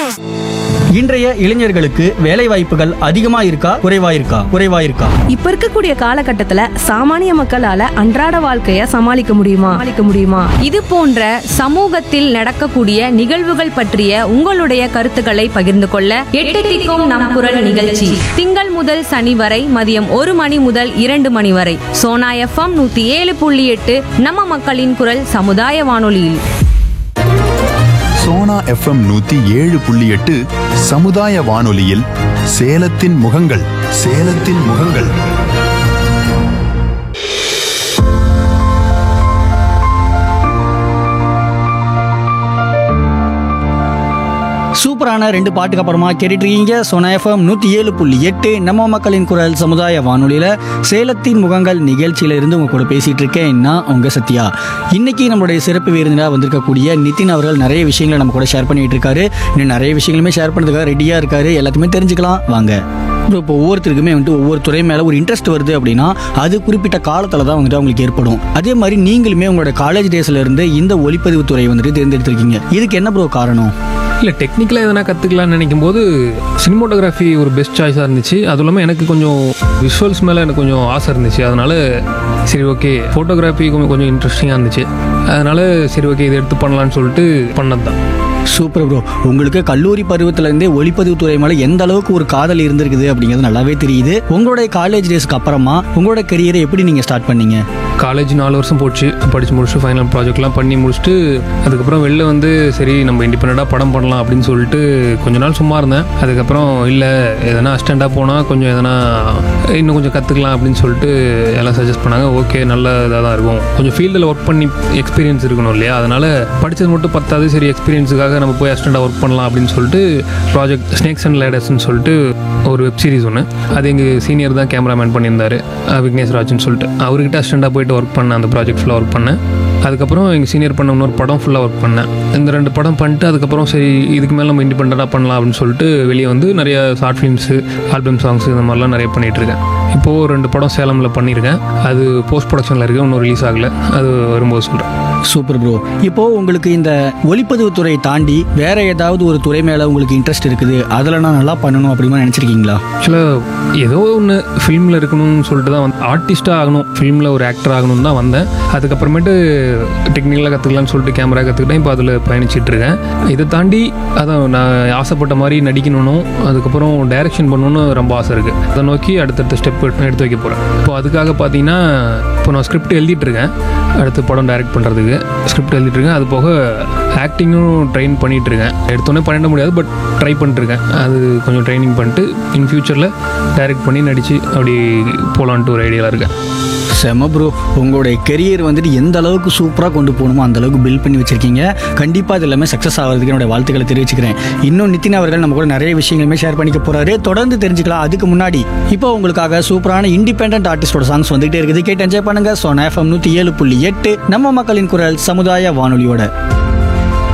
இன்றைய இளைஞர்களுக்கு வேலை வாய்ப்புகள் அதிகமா இருக்கா குறைவா இருக்கா குறைவா இருக்கா இப்ப இருக்கக்கூடிய காலகட்டத்துல சாமானிய மக்களால அன்றாட வாழ்க்கைய சமாளிக்க முடியுமா சமாளிக்க முடியுமா இது போன்ற சமூகத்தில் நடக்கக்கூடிய நிகழ்வுகள் பற்றிய உங்களுடைய கருத்துக்களை பகிர்ந்து கொள்ள எட்டு திக்கும் நம் குரல் நிகழ்ச்சி திங்கள் முதல் சனி வரை மதியம் ஒரு மணி முதல் இரண்டு மணி வரை சோனா எஃப்எம் நூத்தி ஏழு புள்ளி எட்டு நம்ம மக்களின் குரல் சமுதாய வானொலியில் சோனா எஃப்எம் நூத்தி ஏழு புள்ளி எட்டு சமுதாய வானொலியில் சேலத்தின் முகங்கள் சேலத்தின் முகங்கள் சூப்பரான ரெண்டு பாட்டுக்கு அப்புறமா கேட்டுட்டு இருக்கீங்க சோனா எஃப்எம் நூற்றி ஏழு புள்ளி எட்டு நம்ம மக்களின் குரல் சமுதாய வானொலியில் சேலத்தின் முகங்கள் நிகழ்ச்சியில இருந்து உங்க கூட பேசிட்டு இருக்கேன் நான் உங்க சத்யா இன்னைக்கு நம்மளுடைய சிறப்பு விருந்தினராக வந்திருக்கக்கூடிய நிதின் அவர்கள் நிறைய விஷயங்களை நம்ம கூட ஷேர் பண்ணிட்டு இருக்காரு இன்னும் நிறைய விஷயங்களுமே ஷேர் பண்ணுறதுக்காக ரெடியாக இருக்காரு எல்லாத்தையுமே தெரிஞ்சுக்கலாம் வாங்க bro, இப்போ ஒவ்வொருத்தருக்குமே வந்துட்டு ஒவ்வொரு துறை மேலே ஒரு இன்ட்ரெஸ்ட் வருது அப்படின்னா அது குறிப்பிட்ட காலத்தில் தான் வந்துட்டு அவங்களுக்கு ஏற்படும் அதே மாதிரி நீங்களுமே உங்களோட காலேஜ் டேஸ்ல இருந்து இந்த ஒளிப்பதிவு துறையை வந்துட்டு தேர்ந்தெடுத்திருக்கீங்க இதுக்கு என்ன ப்ரோ காரணம் இல்லை டெக்னிக்கலாக எதனா கற்றுக்கலாம்னு நினைக்கும் போது சினிமோட்டோகிராஃபி ஒரு பெஸ்ட் சாய்ஸாக இருந்துச்சு அதுவும் இல்லாமல் எனக்கு கொஞ்சம் விஷுவல்ஸ் மேலே எனக்கு கொஞ்சம் ஆசை இருந்துச்சு அதனால சரி ஓகே ஃபோட்டோகிராஃபி கொஞ்சம் கொஞ்சம் இன்ட்ரெஸ்டிங்காக இருந்துச்சு அதனால சரி ஓகே இதை எடுத்து பண்ணலான்னு சொல்லிட்டு பண்ணது தான் சூப்பர் ப்ரோ உங்களுக்கு கல்லூரி பருவத்திலேருந்தே ஒளிப்பதிவு துறை மேலே எந்த அளவுக்கு ஒரு காதல் இருந்திருக்குது அப்படிங்கிறது நல்லாவே தெரியுது உங்களுடைய காலேஜ் டேஸ்க்கு அப்புறமா உங்களோட கரியரை எப்படி நீங்கள் ஸ்டார்ட் பண்ணீங்க காலேஜ் நாலு வருஷம் போச்சு படித்து முடிச்சுட்டு ஃபைனல் ப்ராஜெக்ட்லாம் பண்ணி முடிச்சுட்டு அதுக்கப்புறம் வெளில வந்து சரி நம்ம இண்டிபெண்ட்டாக படம் பண்ணலாம் அப்படின்னு சொல்லிட்டு கொஞ்ச நாள் சும்மா இருந்தேன் அதுக்கப்புறம் இல்லை எதனா அஸ்டண்டாக போனால் கொஞ்சம் எதனா இன்னும் கொஞ்சம் கற்றுக்கலாம் அப்படின்னு சொல்லிட்டு எல்லாம் சஜஸ்ட் பண்ணாங்க ஓகே நல்ல இதாக தான் இருக்கும் கொஞ்சம் ஃபீல்டில் ஒர்க் பண்ணி எக்ஸ்பீரியன்ஸ் இருக்கணும் இல்லையா அதனால் படித்தது மட்டும் பத்தாது சரி எக்ஸ்பீரியன்ஸுக்காக நம்ம போய் அஸ்டண்டாக ஒர்க் பண்ணலாம் அப்படின்னு சொல்லிட்டு ப்ராஜெக்ட் ஸ்னேக்ஸ் அண்ட் லேடர்ஸ்னு சொல்லிட்டு ஒரு வெப் சீரிஸ் ஒன்று அது எங்கள் சீனியர் தான் கேமராமேன் பண்ணியிருந்தாரு அஹ் விக்னேஷ் ராஜ்னு சொல்லிட்டு அவர்கிட்ட அஸ்டண்டாக போயிட்டு ஒர்க் பண்ணேன் அந்த ப்ராஜெக்ட் ஃபுல்லாக ஒர்க் பண்ணேன் அதுக்கப்புறம் எங்கள் சீனியர் பண்ண இன்னொரு படம் ஃபுல்லாக ஒர்க் பண்ணேன் இந்த ரெண்டு படம் பண்ணிட்டு அதுக்கப்புறம் சரி இதுக்கு மேலே நம்ம இண்டிபெண்ட்டாக பண்ணலாம் அப்படின்னு சொல்லிட்டு வெளியே வந்து நிறைய ஷார்ட் ஃபிலிம்ஸு ஆல்பம் சாங்ஸ் இந்த மாதிரிலாம் நிறைய பண்ணிகிட்டு இருக்கேன் இப்போது ரெண்டு படம் சேலமில் பண்ணியிருக்கேன் அது போஸ்ட் ப்ரொடக்ஷனில் இருக்குது இன்னும் ரிலீஸ் ஆகலை அது வரும்போது சொல்கிறேன் சூப்பர் ப்ரோ இப்போ உங்களுக்கு இந்த ஒளிப்பதிவு துறையை தாண்டி வேற ஏதாவது ஒரு துறை மேலே உங்களுக்கு இன்ட்ரெஸ்ட் இருக்குது அதில் நான் நல்லா பண்ணணும் அப்படின்னு நினச்சிருக்கீங்களா ஆக்சுவலாக ஏதோ ஒன்று ஃபிலிமில் இருக்கணும்னு சொல்லிட்டு தான் வந்து ஆர்டிஸ்ட்டாக ஆகணும் ஃபிலிமில் ஒரு ஆக்டர் ஆகணும்னு தான் வந்தேன் அதுக்கப்புறமேட்டு டெக்னிக்கலாக கற்றுக்கலாம்னு சொல்லிட்டு கேமரா கற்றுக்கிட்டேன் இப்போ அதில் பயணிச்சிட்டு இருக்கேன் இதை தாண்டி அதான் நான் ஆசைப்பட்ட மாதிரி நடிக்கணும் அதுக்கப்புறம் டைரக்ஷன் பண்ணணும்னு ரொம்ப ஆசை இருக்குது அதை நோக்கி அடுத்தடுத்த ஸ்டெப் எடுத்து வைக்க போகிறேன் இப்போ அதுக்காக பார்த்தீங்கன்னா இப்போ நான் ஸ்கிரிப்ட் எழுதிட்டு இருக்கேன் அடுத்து படம் டைரக்ட் பண்ணுறதுக்கு ஸ்கிரிப்ட் எழுதிட்டு இருக்கேன் அது போக ஆக்டிங்கும் ட்ரெயின் பண்ணிட்டு இருக்கேன் எடுத்தோன்னே பண்ணிட முடியாது பட் ட்ரை பண்ணிட்டுருக்கேன் அது கொஞ்சம் ட்ரைனிங் பண்ணிட்டு இன் ஃபியூச்சரில் டைரக்ட் பண்ணி நடித்து அப்படி போகலான்ட்டு ஒரு ஐடியாவில் இருக்கேன் செம ப்ரோ உங்களுடைய கெரியர் வந்துட்டு எந்த அளவுக்கு சூப்பராக கொண்டு போகணுமோ அந்த அளவுக்கு பில்ட் பண்ணி வச்சிருக்கீங்க கண்டிப்பாக இது எல்லாமே சக்ஸஸ் ஆகிறதுக்கு என்னோட வாழ்த்துக்களை தெரிவிச்சுக்கிறேன் இன்னும் நிதின் அவர்கள் நம்ம கூட நிறைய விஷயங்களுமே ஷேர் பண்ணிக்க போறாரு தொடர்ந்து தெரிஞ்சுக்கலாம் அதுக்கு முன்னாடி இப்போ உங்களுக்காக சூப்பரான இண்டிபெண்டன்ட் ஆர்டிஸ்டோட சாங்ஸ் வந்துகிட்டே இருக்குது கேட்டு என்ஜாய் பண்ணுங்க சோனா எஃப்எம் நூற்றி ஏழு புள்ளி எட்டு நம்ம மக்களின் குரல் சமுதாய வானொலியோட